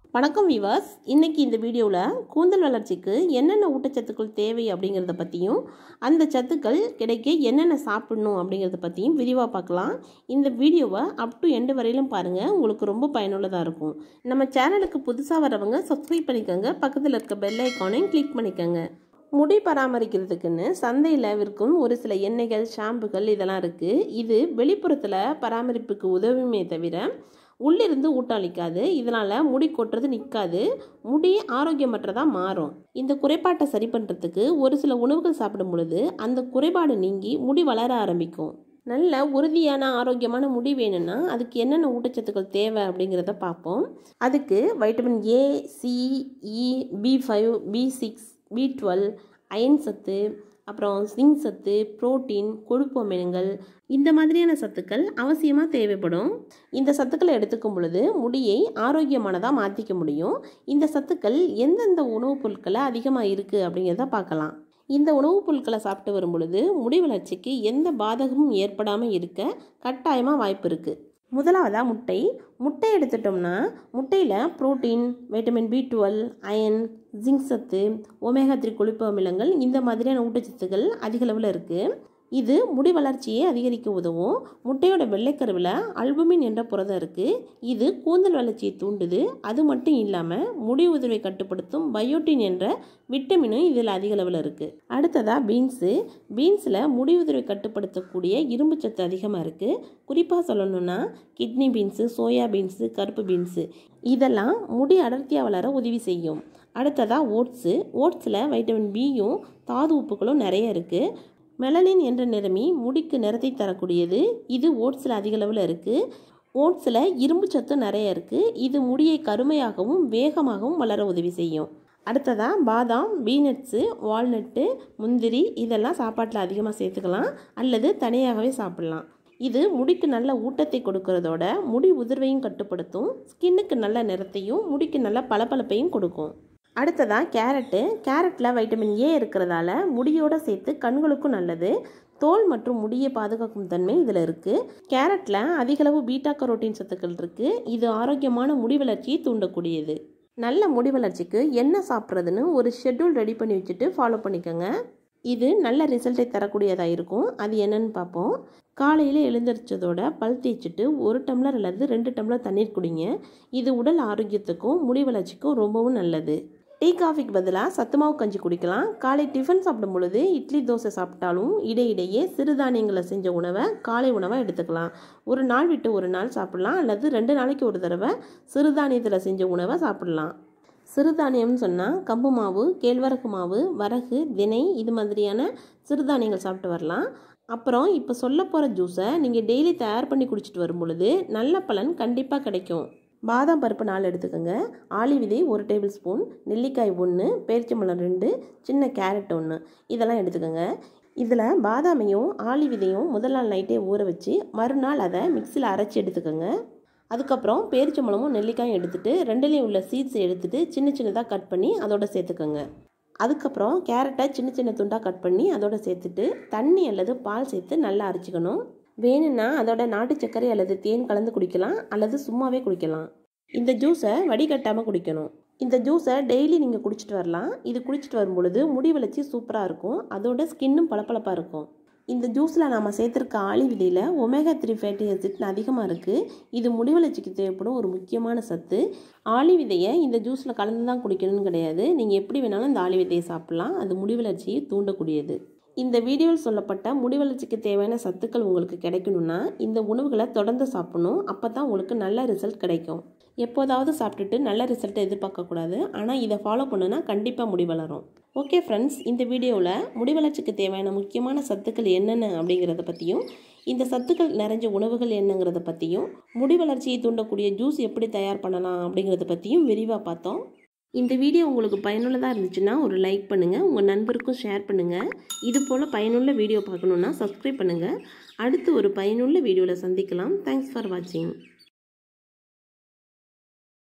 வணக்கம் விவாஸ் இன்னைக்கு இந்த வீடியோவில் கூந்தல் வளர்ச்சிக்கு என்னென்ன ஊட்டச்சத்துக்கள் தேவை அப்படிங்கிறத பற்றியும் அந்த சத்துக்கள் கிடைக்க என்னென்ன சாப்பிடணும் அப்படிங்கிறத பற்றியும் விரிவாக பார்க்கலாம் இந்த வீடியோவை அப் டு எண்டு வரையிலும் பாருங்கள் உங்களுக்கு ரொம்ப பயனுள்ளதாக இருக்கும் நம்ம சேனலுக்கு புதுசாக வரவங்க சப்ஸ்கிரைப் பண்ணிக்கோங்க பக்கத்தில் இருக்க பெல் ஐக்கானையும் கிளிக் பண்ணிக்கோங்க முடி பராமரிக்கிறதுக்குன்னு சந்தையில் விற்கும் ஒரு சில எண்ணெய்கள் ஷாம்புகள் இதெல்லாம் இருக்குது இது வெளிப்புறத்தில் பராமரிப்புக்கு உதவுமே தவிர உள்ளிருந்து ஊட்டளிக்காது இதனால் முடி கொட்டுறது நிற்காது முடி ஆரோக்கியமற்றதாக மாறும் இந்த குறைபாட்டை சரி பண்ணுறதுக்கு ஒரு சில உணவுகள் சாப்பிடும் பொழுது அந்த குறைபாடு நீங்கி முடி வளர ஆரம்பிக்கும் நல்ல உறுதியான ஆரோக்கியமான முடி வேணும்னா அதுக்கு என்னென்ன ஊட்டச்சத்துக்கள் தேவை அப்படிங்கிறத பார்ப்போம் அதுக்கு vitamin A C E B five B six B twelve iron சத்து அப்புறம் ஜிங்க் சத்து புரோட்டீன் கொழுப்பு அமிலங்கள் இந்த மாதிரியான சத்துக்கள் அவசியமாக தேவைப்படும் இந்த சத்துக்களை எடுத்துக்கும் பொழுது முடியை ஆரோக்கியமானதாக மாற்றிக்க முடியும் இந்த சத்துக்கள் எந்தெந்த உணவுப் பொருட்களை அதிகமாக இருக்குது அப்படிங்கிறத பார்க்கலாம் இந்த உணவுப் பொருட்களை சாப்பிட்டு வரும் பொழுது முடி வளர்ச்சிக்கு எந்த பாதகமும் ஏற்படாமல் இருக்க கட்டாயமாக வாய்ப்பு இருக்குது முதலாவதாக முட்டை முட்டை எடுத்துட்டோம்னா முட்டையில் protein vitamin B twelve iron zinc சத்து ஒமேகா த்ரீ கொழுப்பு அமிலங்கள் இந்த மாதிரியான ஊட்டச்சத்துக்கள் அதிக அளவில் இருக்குது இது முடி வளர்ச்சியை அதிகரிக்க உதவும் முட்டையோட வெள்ளைக்கருவில் அல்புமின் என்ற புரதம் இருக்குது இது கூந்தல் வளர்ச்சியை தூண்டுது அது மட்டும் இல்லாமல் முடி உதிர்வை கட்டுப்படுத்தும் பயோட்டின் என்ற விட்டமினும் இதில் அதிக அளவில் இருக்குது அடுத்ததாக பீன்ஸு பீன்ஸில் முடி உதிர்வை கட்டுப்படுத்தக்கூடிய இரும்பு சத்து அதிகமாக இருக்குது குறிப்பாக சொல்லணும்னா கிட்னி பீன்ஸு சோயா பீன்ஸு கருப்பு பீன்ஸு இதெல்லாம் முடி அடர்த்தியாக வளர உதவி செய்யும் அடுத்ததாக ஓட்ஸு ஓட்ஸில் வைட்டமின் பியும் தாது உப்புகளும் நிறைய இருக்குது மெலனின் என்ற நிறமி முடிக்கு நிறத்தை தரக்கூடியது இது ஓட்ஸில் அதிக அளவில் இருக்குது ஓட்ஸில் இரும்பு சத்து நிறைய இருக்குது இது முடியை கருமையாகவும் வேகமாகவும் வளர உதவி செய்யும் அடுத்ததாக பாதாம் பீனட்ஸு வால்நட்டு முந்திரி இதெல்லாம் சாப்பாட்டில் அதிகமாக சேர்த்துக்கலாம் அல்லது தனியாகவே சாப்பிட்லாம் இது முடிக்கு நல்ல ஊட்டத்தை கொடுக்கறதோட முடி உதிர்வையும் கட்டுப்படுத்தும் ஸ்கின்னுக்கு நல்ல நிறத்தையும் முடிக்கு நல்ல பளபளப்பையும் கொடுக்கும் அடுத்ததாக கேரட்டு கேரட்டில் வைட்டமின் ஏ இருக்கிறதால முடியோடு சேர்த்து கண்களுக்கும் நல்லது தோல் மற்றும் முடியை பாதுகாக்கும் தன்மை இதில் இருக்குது கேரட்டில் அதிகளவு பீட்டா கரோட்டின் சத்துக்கள் இருக்குது இது ஆரோக்கியமான முடி வளர்ச்சியை தூண்டக்கூடியது நல்ல முடி வளர்ச்சிக்கு என்ன சாப்பிட்றதுன்னு ஒரு ஷெட்யூல் ரெடி பண்ணி வச்சுட்டு ஃபாலோ பண்ணிக்கோங்க இது நல்ல ரிசல்ட்டை தரக்கூடியதாக இருக்கும் அது என்னன்னு பார்ப்போம் காலையில் எழுந்திரிச்சதோட பல் தேய்ச்சிட்டு ஒரு டம்ளர் அல்லது ரெண்டு டம்ளர் தண்ணீர் குடிங்க இது உடல் ஆரோக்கியத்துக்கும் முடி வளர்ச்சிக்கும் ரொம்பவும் நல்லது டீ காஃபிக்கு பதிலாக சத்துமாவு கஞ்சி குடிக்கலாம் காலை டிஃபன் சாப்பிடும் பொழுது இட்லி தோசை சாப்பிட்டாலும் இடையிடையே சிறுதானியங்களை செஞ்ச உணவை காலை உணவாக எடுத்துக்கலாம் ஒரு நாள் விட்டு ஒரு நாள் சாப்பிட்லாம் அல்லது ரெண்டு நாளைக்கு ஒரு தடவை சிறுதானியத்தில் செஞ்ச உணவை சாப்பிட்லாம் சிறுதானியம்னு சொன்னால் கம்பு மாவு கேழ்வரகு மாவு வரகு தினை இது மாதிரியான சிறுதானியங்கள் சாப்பிட்டு வரலாம் அப்புறம் இப்போ சொல்ல போகிற ஜூஸை நீங்கள் டெய்லி தயார் பண்ணி குடிச்சிட்டு வரும் பொழுது நல்ல பலன் கண்டிப்பாக கிடைக்கும் பாதாம் பருப்பு நாலு எடுத்துக்கோங்க ஆளி விதை ஒரு டேபிள் ஸ்பூன் நெல்லிக்காய் ஒன்று பேரிச்சம்பழம் ரெண்டு சின்ன கேரட் ஒன்று இதெல்லாம் எடுத்துக்கோங்க இதில் பாதாமையும் ஆளி விதையும் முதல் நாள் நைட்டே ஊற வச்சு மறுநாள் அதை மிக்சியில் அரைச்சி எடுத்துக்கோங்க அதுக்கப்புறம் பேரிச்சம்பழமும் நெல்லிக்காயும் எடுத்துகிட்டு ரெண்டுலேயும் உள்ள சீட்ஸை எடுத்துகிட்டு சின்ன சின்னதாக கட் பண்ணி அதோட சேர்த்துக்கோங்க அதுக்கப்புறம் கேரட்டை சின்ன சின்ன துண்டாக கட் பண்ணி அதோட சேர்த்துட்டு தண்ணி அல்லது பால் சேர்த்து நல்லா அரைச்சிக்கணும் வேணும்னா அதோட நாட்டு சர்க்கரை அல்லது தேன் கலந்து குடிக்கலாம் அல்லது சும்மாவே குடிக்கலாம் இந்த ஜூஸை வடிகட்டாமல் குடிக்கணும் இந்த ஜூஸை டெய்லி நீங்கள் குடிச்சிட்டு வரலாம் இது குடிச்சிட்டு வரும் பொழுது முடி வளர்ச்சி சூப்பராக இருக்கும் அதோட ஸ்கின்னும் பளபளப்பாக இருக்கும் இந்த ஜூஸில் நாம் சேர்த்துருக்க ஆளி விதையில் ஒமேகா த்ரீ ஃபேட்டி ஆசிட் அதிகமாக இருக்குது இது முடி வளர்ச்சிக்கு தேவைப்படும் ஒரு முக்கியமான சத்து ஆளி விதையை இந்த ஜூஸில் கலந்து தான் குடிக்கணும்னு கிடையாது நீங்கள் எப்படி வேணாலும் இந்த ஆளி விதையை சாப்பிட்லாம் அது முடி வளர்ச்சியை தூண்டக்கூடியது இந்த வீடியோவில் சொல்லப்பட்ட முடி வளர்ச்சிக்கு தேவையான சத்துக்கள் உங்களுக்கு கிடைக்கணும்னா இந்த உணவுகளை தொடர்ந்து சாப்பிடணும் அப்போ தான் உங்களுக்கு நல்ல ரிசல்ட் கிடைக்கும் எப்போதாவது சாப்பிட்டுட்டு நல்ல ரிசல்ட்டை எதிர்பார்க்கக்கூடாது ஆனால் இதை ஃபாலோ பண்ணுனா கண்டிப்பாக முடி வளரும் ஓகே ஃப்ரெண்ட்ஸ் இந்த வீடியோவில் முடி வளர்ச்சிக்கு தேவையான முக்கியமான சத்துக்கள் என்னென்ன அப்படிங்கிறத பற்றியும் இந்த சத்துக்கள் நிறைஞ்ச உணவுகள் என்னங்கிறத பற்றியும் முடி வளர்ச்சியை தூண்டக்கூடிய ஜூஸ் எப்படி தயார் பண்ணலாம் அப்படிங்கிறத பற்றியும் விரிவாக பார்த்தோம் இந்த வீடியோ உங்களுக்கு பயனுள்ளதாக இருந்துச்சுன்னா ஒரு லைக் பண்ணுங்கள் உங்கள் நண்பருக்கும் ஷேர் பண்ணுங்கள் இது போல் பயனுள்ள வீடியோ பார்க்கணுன்னா சப்ஸ்கிரைப் பண்ணுங்கள் அடுத்து ஒரு பயனுள்ள வீடியோவில் சந்திக்கலாம் தேங்க்ஸ் ஃபார் வாட்சிங்